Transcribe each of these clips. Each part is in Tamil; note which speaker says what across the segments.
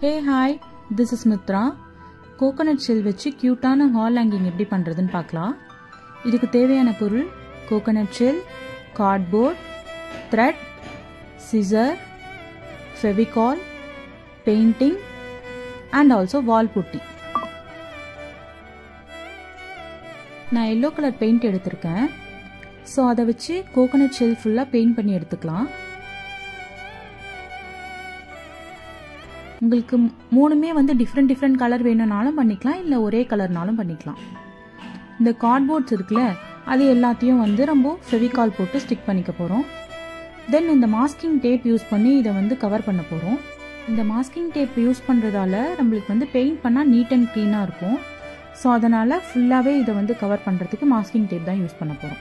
Speaker 1: hey hi this is Mithra coconut shell வச்சு க்யூட்டான ஹால் ஹேங்கிங் எப்படி பண்ணுறதுன்னு பார்க்கலாம் இதுக்கு தேவையான பொருள் coconut shell cardboard thread scissor Fevicol painting and also wall putty நான் எல்லோ கலர் பெயிண்ட் எடுத்திருக்கேன் ஸோ அதை வச்சு கோகோனட் ஷெல் ஃபுல்லாக பெயிண்ட் பண்ணி எடுத்துக்கலாம் உங்களுக்கு மூணுமே வந்து டிஃப்ரெண்ட் டிஃப்ரெண்ட் கலர் வேணும்னாலும் பண்ணிக்கலாம் இல்லை ஒரே கலர்னாலும் பண்ணிக்கலாம் இந்த கார்ட்போர்ட்ஸ் இருக்குல்ல அது எல்லாத்தையும் வந்து நம்ம ஃபெவிகால் போட்டு ஸ்டிக் பண்ணிக்க போகிறோம் தென் இந்த மாஸ்கிங் டேப் யூஸ் பண்ணி இதை வந்து கவர் பண்ண போகிறோம் இந்த மாஸ்கிங் டேப் யூஸ் பண்ணுறதால நம்மளுக்கு வந்து பெயிண்ட் பண்ணால் நீட் அண்ட் க்ளீனாக இருக்கும் ஸோ அதனால் ஃபுல்லாகவே இதை வந்து கவர் பண்ணுறதுக்கு மாஸ்கிங் டேப் தான் யூஸ் பண்ண போகிறோம்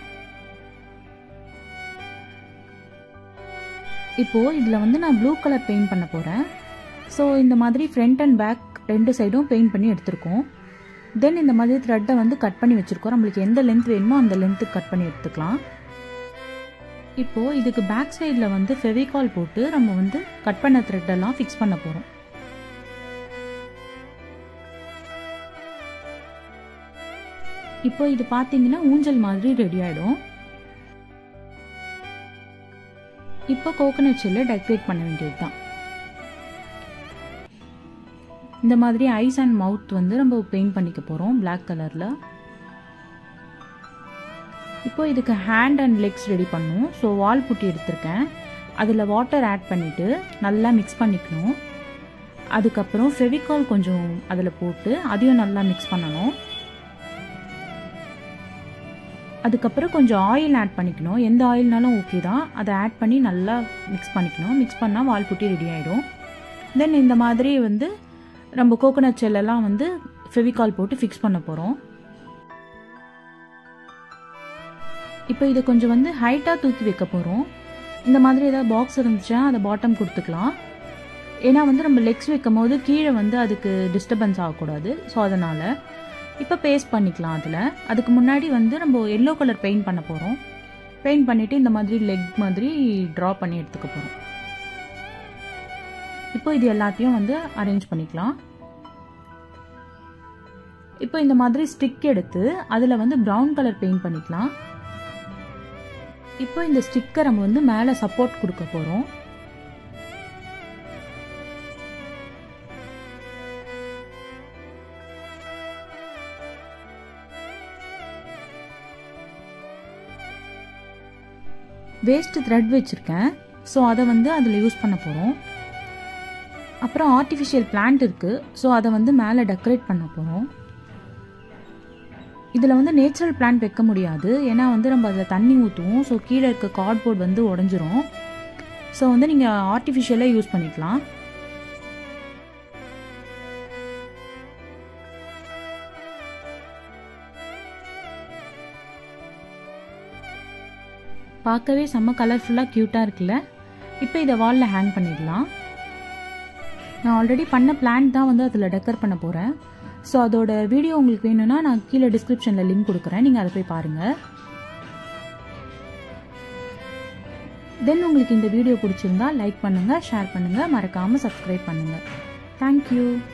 Speaker 1: இப்போது இதில் வந்து நான் ப்ளூ கலர் பெயிண்ட் பண்ண போகிறேன் ஸோ இந்த மாதிரி ஃப்ரண்ட் அண்ட் பேக் ரெண்டு சைடும் பெயிண்ட் பண்ணி எடுத்திருக்கோம் தென் இந்த மாதிரி த்ரெட்டை வந்து கட் பண்ணி வச்சுருக்கோம் நம்மளுக்கு எந்த லென்த் வேணுமோ அந்த லென்த்துக்கு கட் பண்ணி எடுத்துக்கலாம் இப்போது இதுக்கு பேக் சைடில் வந்து ஃபெவிகால் போட்டு நம்ம வந்து கட் பண்ண த்ரெட்டெல்லாம் ஃபிக்ஸ் பண்ண போகிறோம் இப்போ இது பார்த்தீங்கன்னா ஊஞ்சல் மாதிரி ரெடி ஆகிடும் இப்போ கோகோனட் ஷெல்லை டெக்கரேட் பண்ண வேண்டியது தான் இந்த மாதிரி ஐஸ் அண்ட் மவுத் வந்து நம்ம பெயிண்ட் பண்ணிக்க போகிறோம் பிளாக் கலரில் இப்போ இதுக்கு ஹேண்ட் அண்ட் லெக்ஸ் ரெடி பண்ணும் ஸோ வால் புட்டி எடுத்திருக்கேன் அதில் வாட்டர் ஆட் பண்ணிவிட்டு நல்லா மிக்ஸ் பண்ணிக்கணும் அதுக்கப்புறம் ஃபெவிகால் கொஞ்சம் அதில் போட்டு அதையும் நல்லா மிக்ஸ் பண்ணணும் அதுக்கப்புறம் கொஞ்சம் ஆயில் ஆட் பண்ணிக்கணும் எந்த ஆயில்னாலும் ஓகே தான் அதை ஆட் பண்ணி நல்லா மிக்ஸ் பண்ணிக்கணும் மிக்ஸ் பண்ணால் வால் புட்டி ரெடி ஆகிடும் தென் இந்த மாதிரி வந்து நம்ம கோகோனட் செல்லெல்லாம் வந்து ஃபெவிகால் போட்டு ஃபிக்ஸ் பண்ண போகிறோம் இப்போ இதை கொஞ்சம் வந்து ஹைட்டாக தூக்கி வைக்க போகிறோம் இந்த மாதிரி ஏதாவது பாக்ஸ் இருந்துச்சுன்னா அதை பாட்டம் கொடுத்துக்கலாம் ஏன்னா வந்து நம்ம லெக்ஸ் வைக்கும் போது கீழே வந்து அதுக்கு டிஸ்டர்பன்ஸ் ஆகக்கூடாது ஸோ அதனால் இப்போ பேஸ்ட் பண்ணிக்கலாம் அதில் அதுக்கு முன்னாடி வந்து நம்ம எல்லோ கலர் பெயிண்ட் பண்ண போகிறோம் பெயிண்ட் பண்ணிவிட்டு இந்த மாதிரி லெக் மாதிரி ட்ரா பண்ணி எடுத்துக்க போகிறோம் இப்போ இது எல்லாத்தையும் வந்து அரேஞ்ச் பண்ணிக்கலாம் இப்போ இந்த மாதிரி ஸ்டிக் எடுத்து அதில் வந்து ப்ரௌன் கலர் பெயிண்ட் பண்ணிக்கலாம் இப்போ இந்த ஸ்டிக்கரை நம்ம வந்து மேலே சப்போர்ட் கொடுக்க போகிறோம் வேஸ்ட் த்ரெட் வச்சுருக்கேன் ஸோ அதை வந்து அதில் யூஸ் பண்ண போகிறோம் அப்புறம் ஆர்டிஃபிஷியல் பிளான்ட் இருக்குது ஸோ அதை வந்து மேலே டெக்கரேட் பண்ண போகிறோம் இதில் வந்து நேச்சுரல் பிளான்ட் வைக்க முடியாது ஏன்னா வந்து நம்ம அதில் தண்ணி ஊற்றுவோம் ஸோ கீழே இருக்க கார்ட்போர்ட் வந்து உடஞ்சிரும் ஸோ வந்து நீங்கள் ஆர்டிஃபிஷியலாக யூஸ் பண்ணிக்கலாம் பார்க்கவே செம்ம கலர்ஃபுல்லாக க்யூட்டாக இருக்குல்ல இப்போ இதை வாலில் ஹேங் பண்ணிடலாம் நான் ஆல்ரெடி பண்ண பிளான் தான் வந்து அதில் டெக்கர் பண்ண போகிறேன் ஸோ அதோட வீடியோ உங்களுக்கு வேணும்னா நான் கீழே டிஸ்கிரிப்ஷனில் லிங்க் கொடுக்குறேன் நீங்கள் அதை போய் பாருங்கள் தென் உங்களுக்கு இந்த வீடியோ பிடிச்சிருந்தா லைக் பண்ணுங்கள் ஷேர் பண்ணுங்கள் மறக்காமல் சப்ஸ்கிரைப் பண்ணுங்கள் தேங்க்யூ